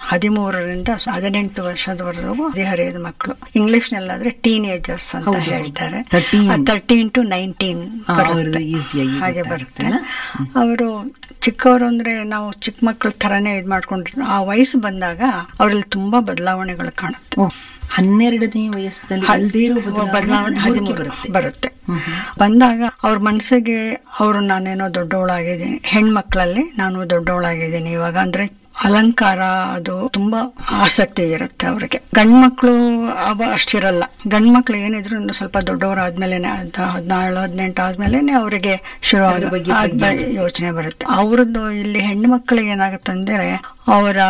ಹದಿಮೂರರಿಂದ ಹದಿನೆಂಟು ವರ್ಷದವರೆಗೂ ಹದಿಹರೆಯದ ಮಕ್ಕಳು ಇಂಗ್ಲಿಷ್ ನಲ್ಲಾದ್ರೆ ಟೀನೇಜರ್ಸ್ ಅಂತ ಹೌದು, ಹೌದು. ಹೇಳ್ತಾರೆ 13. ತರ್ಟೀನ್ ಟು ನೈನ್ಟೀನ್ ಆ, ಬರುತ್ತೆ ಅವ್ರದ್ದು easy-ಆಗಿ ಹಾಗೆ ಗೊತ್ತಾಗುತ್ತೆ ಬರುತ್ತೆ ಅಲ್ಲ? ಅವರು ಚಿಕ್ಕವರು ಅಂದ್ರೆ ನಾವು ಚಿಕ್ಕ ಮಕ್ಕಳ ತರನೇ ಇದು ಮಾಡ್ಕೊಂಡಿರ್ತೀವಿ ಆ ವಯಸ್ಸು ಬಂದಾಗ ಅವರಲ್ಲಿ ತುಂಬಾ ಬದಲಾವಣೆಗಳು ಕಾಣುತ್ತೆ ಓ, ಹನ್ನೆರಡನೇ ವಯಸ್ಸಿನಲ್ಲಿ ಅಲ್ದೇ ಇರೋ ಬದಲಾವಣೆ ಬದಲಾವಣೆ ಮೂರಕ್ಕೆ ಹದಿಮೂರು ಬರುತ್ತೆ ಬರುತ್ತೆ ಬಂದಾಗ ಅವ್ರ ಮನಸ್ಸಿಗೆ ಅವರು ನಾನೇನೋ ದೊಡ್ಡವಳಾಗಿದ್ದೀನಿ ಹೆಣ್ಮಕ್ಳಲ್ಲಿ ನಾನು ದೊಡ್ಡವಳಾಗಿದ್ದೀನಿ ಇವಾಗ ಅಂದ್ರೆ ಅಲಂಕಾರ ಅದು ತುಂಬಾ ಆಸಕ್ತಿ ಇರುತ್ತೆ ಅವ್ರಿಗೆ ಗಂಡ್ಮಕ್ಳು ಅವ ಅಷ್ಟಿರಲ್ಲ ಗಂಡ್ಮಕ್ಳು ಏನಿದ್ರು ಇನ್ನು ಸ್ವಲ್ಪ ದೊಡ್ಡವರಾದ್ಮೇಲೆನೆ ಹದಿನಾಳು ಹದಿನೆಂಟು ಆದ್ಮೇಲೆನೆ ಅವರಿಗೆ ಶುರು ಅದ್ರ ಬಗ್ಗೆ ಪ್ರಜ್ಞೆ ಯೋಚನೆ ಬರುತ್ತೆ ಅವ್ರದ್ದು ಇಲ್ಲಿ ಹೆಣ್ಣು ಮಕ್ಕಳಿಗೆ ಏನಾಗುತ್ತೆ ಅಂದ್ರೆ ಅವರ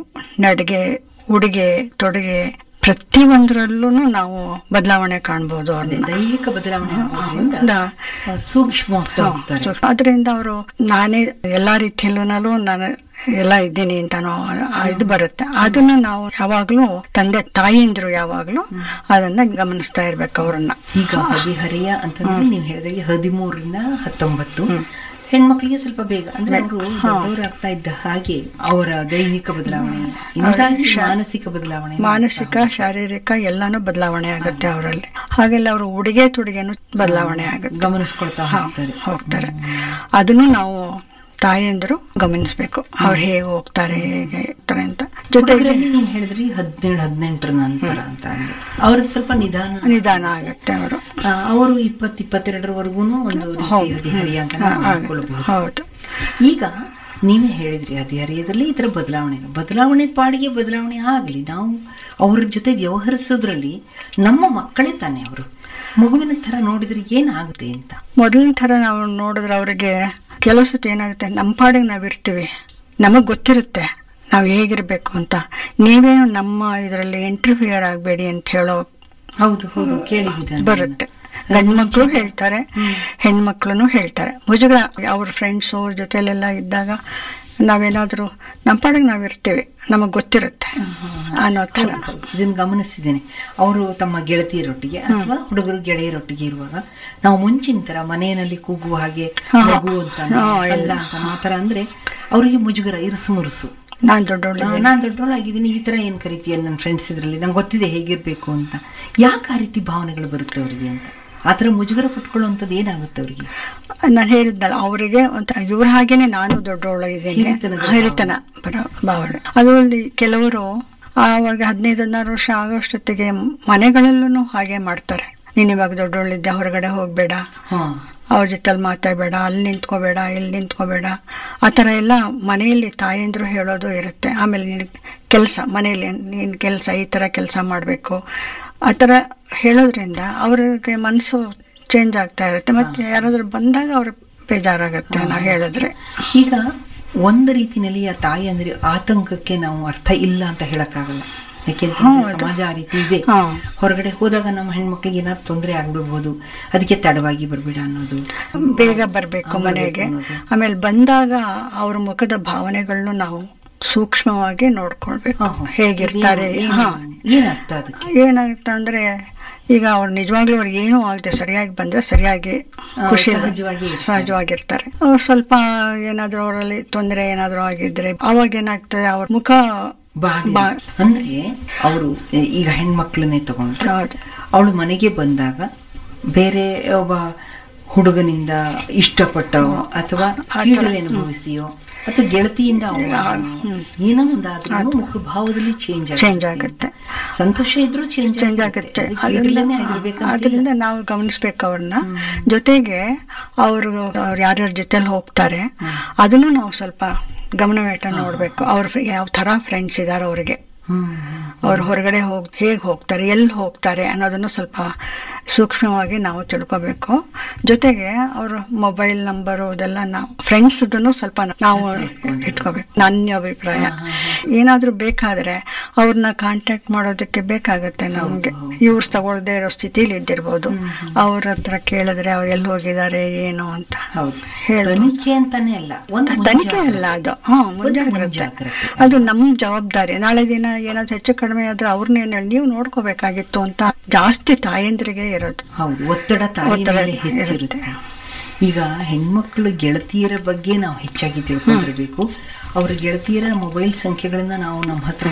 ನಡಿಗೆ ಉಡುಗೆ ತೊಡುಗೆ ಪ್ರತಿಯೊಂದರಲ್ಲೂ ನಾವು ಬದಲಾವಣೆ ಕಾಣ್ಬೋದು ಅವ್ರನ್ನ ದೈಹಿಕ ಬದಲಾವಣೆ ಆಗೋದ್ರಿಂದ ದ- ಅವ್ರು ಸೂಕ್ಷ್ಮವಾಗ್ತಾ ಹೋಗ್ತಾರೆ ಅದರಿಂದ ಅವರು ನಾನೇ ಎಲ್ಲಾ ರೀತಿಯಲ್ಲೂ ನಾನು ಎಲ್ಲ ಇದ್ದೀನಿ ಅಂತಾನೋ ಆ ಇದು ಬರುತ್ತೆ ಅದನ್ನ ನಾವು ಯಾವಾಗ್ಲೂ ತಂದೆ ತಾಯಿಯಂದ್ರು ಯಾವಾಗ್ಲೂ ಅದನ್ನ ಗಮನಿಸ್ತಾ ಇರ್ಬೇಕು ಅವ್ರನ್ನ ಈಗ ಹದಿಹರೆಯ ಅಂತಂದ್ರೆ ನೀವು ಹೇಳಿದಾಗೆ ಹದಿಮೂರರಿಂದ ಹತ್ತೊಂಬತ್ತು ಹೆಣ್ಮಕ್ಳಿಗೆ ಸ್ವಲ್ಪ ಬೇಗ ಅಂದ್ರೆ ಅವರು ದೊಡ್ಡವರಾಗ್ತಾ ಇದ್ದ ಹಾಗೆ ಅವರ ದೈಹಿಕ ಬದಲಾವಣೆ ಇಂದಾಗಿ ಮಾನಸಿಕ ಬದಲಾವಣೆ ಮಾನಸಿಕ ಶಾರೀರಿಕ ಎಲ್ಲಾನು ಬದಲಾವಣೆ ಆಗುತ್ತೆ ಅವರಲ್ಲಿ ಹಾಗೆಲ್ಲ ಅವರು ಉಡುಗೆ ತೊಡುಗೆನು ಬದಲಾವಣೆ ಆಗುತ್ತೆ ಗಮನಿಸ್ಕೊಳ್ತಾ ಹೋಗ್ತಾರೆ ಹೋಗ್ತಾರೆ ಅದನ್ನು ನಾವು ತಾಯಿಯಂದ್ರು ಗಮನಿಸ್ಬೇಕು ಅವ್ರು ಹೇಗೆ ಹೋಗ್ತಾರೆ ಹೇಗೆ ಇರ್ತಾರೆ ಅಂತ ಜೊತೆಗೆ ಹುಡುಗರಲ್ಲಿ ನೀವು ಹೇಳಿದ್ರಿ ಹದಿನೇಳು ಹದಿನೆಂಟರ ನಂತರ ಅಂತ ಅಂದ್ರೆ ಅವ್ರದ್ದು ಸ್ವಲ್ಪ ನಿಧಾನ ನಿಧಾನ ಆಗುತ್ತೆ ಅವರು ಆ, ಅವರು ಇಪ್ಪತ್ ಇಪ್ಪತ್ತೆರಡರವರೆಗೂ ಒಂದು ರೀತಿ ಹದಿಹರೆಯ ಅಂತ ನಾವು ಅನ್ಕೊಳ್ಬಹುದು ಹೌದು ಈಗ ನೀವೇ ಹೇಳಿದ್ರಿ ಹದಿಹರೆಯದಲ್ಲಿ ಈ ತರ ಬದಲಾವಣೆ ಇದೆ. ಬದಲಾವಣೆ ಪಾಡಿಗೆ ಬದಲಾವಣೆ ಆಗಲಿ ನಾವು ಅವ್ರ ಜೊತೆ ವ್ಯವಹರಿಸೋದ್ರಲ್ಲಿ ನಮ್ಮ ಮಕ್ಕಳೇ ತಾನೇ ಅವರು ಮಗುವಿನ ತರ ನೋಡಿದ್ರೆ ಏನಾಗುತ್ತೆ ಅಂತ ಮೊದಲಿನ ಥರ ನಾವು ನೋಡಿದ್ರೆ ಅವರಿಗೆ ಕೆಲವು ಸತಿ ಏನಾಗುತ್ತೆ ನಮ್ಮ ಪಾಡಿಗೆ ನಾವಿರ್ತೀವಿ ನಮಗೆ ಗೊತ್ತಿರುತ್ತೆ ನಾವು ಹೇಗಿರ್ಬೇಕು ಅಂತ ನೀವೇನು ನಮ್ಮ ಇದರಲ್ಲಿ ಇಂಟರ್ಫಿಯರ್ ಆಗಬೇಡಿ ಅಂತ ಹೇಳೋ ಹೌದು ಹೌದು ಕೇಳಿದ್ದೆ ಬರುತ್ತೆ ಗಂಡು ಮಕ್ಕಳು ಹೇಳ್ತಾರೆ ಹೆಣ್ಮಕ್ಳು ಹೇಳ್ತಾರೆ ಮುಜುಗರ ಅವ್ರ ಫ್ರೆಂಡ್ಸು ಜೊತೆಲೆಲ್ಲ ಇದ್ದಾಗ ನಾವೇನಾದ್ರೂ ನಮ್ಮ ಪಾಡಿಗೆ ನಾವಿರ್ತೀವಿ ನಮಗೆ ಗೊತ್ತಿರುತ್ತೆ ಅನ್ನೋ ಥರ ಇದನ್ನ ಗಮನಿಸಿದ್ದೇನೆ ಅವರು ತಮ್ಮ ಗೆಳತಿಯರೊಟ್ಟಿಗೆ ಅಥವಾ ಹುಡುಗರು ಗೆಳೆಯರೊಟ್ಟಿಗೆ ಇರುವಾಗ ನಾವು ಮುಂಚಿನ ತರ ಮನೆಯಲ್ಲಿ ಕೂಗುವ ಹಾಗೆ ಮಗು ಅಂತ ಅಲ್ಲ ಅಂತ ಮಾತರ ಅಂದ್ರೆ ಅವರಿಗೆ ಮುಜುಗರ ಇರುಸು ಮುರುಸು ನಾನು ದೊಡ್ಡವಳು ನಾನು ದೊಡ್ಡವಳಾಗಿದ್ದೀನಿ ಈ ತರ ಏನ್ ಕರಿತೀಯ ನನ್ನ ಫ್ರೆಂಡ್ಸ್ ಇದ್ರಲ್ಲಿ ನಂಗೆ ಗೊತ್ತಿದೆ ಹೇಗಿರ್ಬೇಕು ಅಂತ ಯಾಕೆ ಆ ರೀತಿ ಭಾವನೆಗಳು ಬರುತ್ತೆ ಅವರಿಗೆ ಅಂತ ಆತರ ಮುಜುಗರ ಪಟ್ಕೊಳ್ಳುವಂಥದ್ದು ಏನಾಗುತ್ತೆ ಅವರಿಗೆ ನಾನು ಹೇಳಿದ್ನಲ್ಲ ಅವರಿಗೆ ಇವ್ರ ಹಾಗೇನೆ ನಾನು ದೊಡ್ಡವಳಾಗಿದ್ದೇನೆ ಹಿರಿತನದ ಹಿರಿತನ ಬರೋ ಭಾವನೆ ಅದರಲ್ಲಿ ಕೆಲವರು ಆವಾಗ ಹದಿನೈದು ಹದಿನಾರು ವರ್ಷ ಆಗೋಷ್ಟೊತ್ತಿಗೆ ಮನೆಗಳಲ್ಲೂ ಹಾಗೆ ಮಾಡ್ತಾರೆ ನೀನ್ ಇವಾಗ ದೊಡ್ಡವಳಿದ್ದೆ ಹೊರಗಡೆ ಹೋಗ್ಬೇಡ ಹಾ ಅವ್ರ ಜೊತೆಲಿ ಮಾತಾಡಬೇಡ ಅಲ್ಲಿ ನಿಂತ್ಕೋಬೇಡ ಇಲ್ಲಿ ನಿಂತ್ಕೋಬೇಡ ಆ ಥರ ಎಲ್ಲ ಮನೆಯಲ್ಲಿ ತಾಯಂದ್ರು ಹೇಳೋದು ಇರುತ್ತೆ ಆಮೇಲೆ ನೀನು ಕೆಲಸ ಮನೆಯಲ್ಲಿ ನೀನು ಕೆಲಸ ಈ ಥರ ಕೆಲಸ ಮಾಡಬೇಕು ಆ ಥರ ಹೇಳೋದ್ರಿಂದ ಅವ್ರಿಗೆ ಮನಸ್ಸು ಚೇಂಜ್ ಆಗ್ತಾ ಇರುತ್ತೆ ಮತ್ತೆ ಯಾರಾದ್ರೂ ಬಂದಾಗ ಅವ್ರ ಬೇಜಾರಾಗತ್ತೆ ನಾವು ಹೇಳಿದ್ರೆ ಈಗ ಒಂದು ರೀತಿನಲ್ಲಿ ಆ ತಾಯಿ ಅಂದ್ರೆ ಆತಂಕಕ್ಕೆ ನಾವು ಅರ್ಥ ಇಲ್ಲ ಅಂತ ಹೇಳಕ್ಕಾಗಲ್ಲ ಯಾಕೆಂತಂದ್ರೆ ಸಮಾಜ ಆ ರೀತಿ ಇದೆ ಹಾ. ಹೊರಗಡೆ ಹೋದಾಗ ನಮ್ಮ ಹೆಣ್ಮಕ್ಳಿಗೆ ಏನಾದ್ರು ತೊಂದರೆ ಆಗ್ಬಿಡ್ಬೋದು ಅದಕ್ಕೆ ತಡವಾಗಿ ಬರ್ಬೇಡ ಅನ್ನೋದು ಬೇಗ ಬರಬೇಕು ಮನೆಗೆ ಆಮೇಲೆ ಬಂದಾಗ ಅವ್ರ ಮುಖದ ಭಾವನೆಗಳನ್ನು ನಾವು ಸೂಕ್ಷ್ಮವಾಗಿ ನೋಡ್ಕೊಳ್ಬೇಕು ಆಹಾ. ಹೇಗಿರ್ತಾರೆ ಏನು- ಹಾ ಏನ್ ಅರ್ಥ ಅದಕ್ಕೆ ಏನಾಗುತ್ತೆ ಅಂದ್ರೆ ಈಗ ಅವ್ರು ನಿಜವಾಗ್ಲೂ ಅವ್ರಿಗೆ ಏನೂ ಆಗದೆ ಸರಿಯಾಗಿ ಬಂದ್ರೆ ಸರಿಯಾಗಿ ಖುಷಿ ಸಹಜವಾಗಿ ಇರ್ತಾರೆ. ಸಹಜವಾಗಿರ್ತಾರೆ ಅವ್ರು ಸ್ವಲ್ಪ ಏನಾದ್ರೂ ಅವರಲ್ಲಿ ತೊಂದರೆ ಏನಾದ್ರೂ ಆಗಿದ್ರೆ ಅವಾಗ ಏನಾಗ್ತದೆ ಅವ್ರ ಮುಖ ಬಾಡಿ ಬಾ- ಅಂದ್ರೆ ಅವರು ಈಗ ಹೆಣ್ಮಕ್ಳನ್ನೇ ತಗೊಂಡ್ರೆ ಹೌದು. ಅವಳು ಮನೆಗೆ ಬಂದಾಗ ಬೇರೆ ಒಬ್ಬ ಹುಡುಗನಿಂದ ಇಷ್ಟಪಟ್ಟೋ ಅಥವಾ ಕೀಳಲೆ ಅನುಭವಿಸಿಯೋ ಅಥವಾ ಗೆಳತಿಯಿಂದ ಅವ್ಳು ಏನೋ ಒಂದಾದ್ರೂ ಮುಖಭಾವದಲ್ಲಿ ಚೇಂಜ್ ಚೇಂಜ್ ಆಗುತ್ತೆ ಸಂತೋಷ ಇದ್ರೂ ಚೇಂಜ್ ಚೇಂಜ್ ಆಗುತ್ತೆ ಕೀಳಲೆನೇ ಆಗಿರ್ಬೇಕಂತ ಅದರಿಂದ ನಾವು ಗಮನಿಸ್ಬೇಕು ಅವ್ರನ್ನ ಜೊತೆಗೆ ಅವರು ಅವ್ರು ಯಾರ್ಯಾರ ಜೊತೆಲಿ ಹೋಗ್ತಾರೆ ಅದನ್ನು ನಾವು ಸ್ವಲ್ಪ ಗಮನವಿಟ್ಟು ನೋಡ್ಬೇಕು ಅವ್ರ ಯಾವ ತರ ಫ್ರೆಂಡ್ಸ್ ಇದಾರೆ ಅವ್ರಿಗೆ ಹ್ಮ್ ಅವ್ರು ಹೊರಗಡೆ ಹೋಗ್ ಹೇಗೆ ಹೋಗ್ತಾರೆ ಎಲ್ಲಿ ಹೋಗ್ತಾರೆ ಅನ್ನೋದನ್ನು ಸ್ವಲ್ಪ ಸೂಕ್ಷ್ಮವಾಗಿ ನಾವು ತಿಳ್ಕೊಬೇಕು ಜೊತೆಗೆ ಅವ್ರ ಮೊಬೈಲ್ ನಂಬರು ಅದೆಲ್ಲ ನಾವು ಫ್ರೆಂಡ್ಸ್ ಸ್ವಲ್ಪ ನಾವು ಇಟ್ಕೋಬೇಕು ನನ್ನ ಅಭಿಪ್ರಾಯ ಏನಾದ್ರೂ ಬೇಕಾದ್ರೆ ಅವ್ರನ್ನ ಕಾಂಟ್ಯಾಕ್ಟ್ ಮಾಡೋದಕ್ಕೆ ಬೇಕಾಗತ್ತೆ ನಮ್ಗೆ ಇವ್ರು ತಗೊಳ್ದೇ ಇರೋ ಸ್ಥಿತಿಲಿ ಇದ್ದಿರ್ಬೋದು ಅವ್ರ ಹತ್ರ ಕೇಳಿದ್ರೆ ಅವ್ರು ಎಲ್ಲಿ ಹೋಗಿದ್ದಾರೆ ಏನು ಅಂತ ಹೌದು ಹೇಳು. ತನಿಖೆ ಅಂತಾನೆ ಅಲ್ಲ ಒಂದು ತನಿಖೆ ಅಲ್ಲ ಅದು ಹಾ ಮುಂಜಾಗ್ರತೆ ಮುಂಜಾಗ್ರತೆ. ಅದು ನಮ್ ಜವಾಬ್ದಾರಿ ನಾಳೆ ದಿನ ಏನಾದ್ರು ಹೆಚ್ಚು ಕಡಿಮೆ ಆದ್ರೆ ಅವ್ರನ್ನ ಏನ್ ಹೇಳಿ ನೀವು ನೋಡ್ಕೋಬೇಕಾಗಿತ್ತು ಅಂತ ಜಾಸ್ತಿ ತಾಯಂದ್ರಿಗೆ ಇರೋದು ಹೌದು ಒತ್ತಡ ತಾಯಿ ಒತ್ತಡ ಮೇಲೆ ಹೆಚ್ಚಿರುತ್ತೆ ಈಗ ಹೆಣ್ಮಕ್ಳು ಗೆಳತಿಯರ ಬಗ್ಗೆ ನಾವು ಹೆಚ್ಚಾಗಿ ತಿಳ್ಕೊಂಡಿರ್ಬೇಕು ಅವ್ರ ಗೆಳತಿಯರ ಮೊಬೈಲ್ ಸಂಖ್ಯೆಗಳನ್ನ ನಾವು ನಮ್ಮ ಹತ್ರ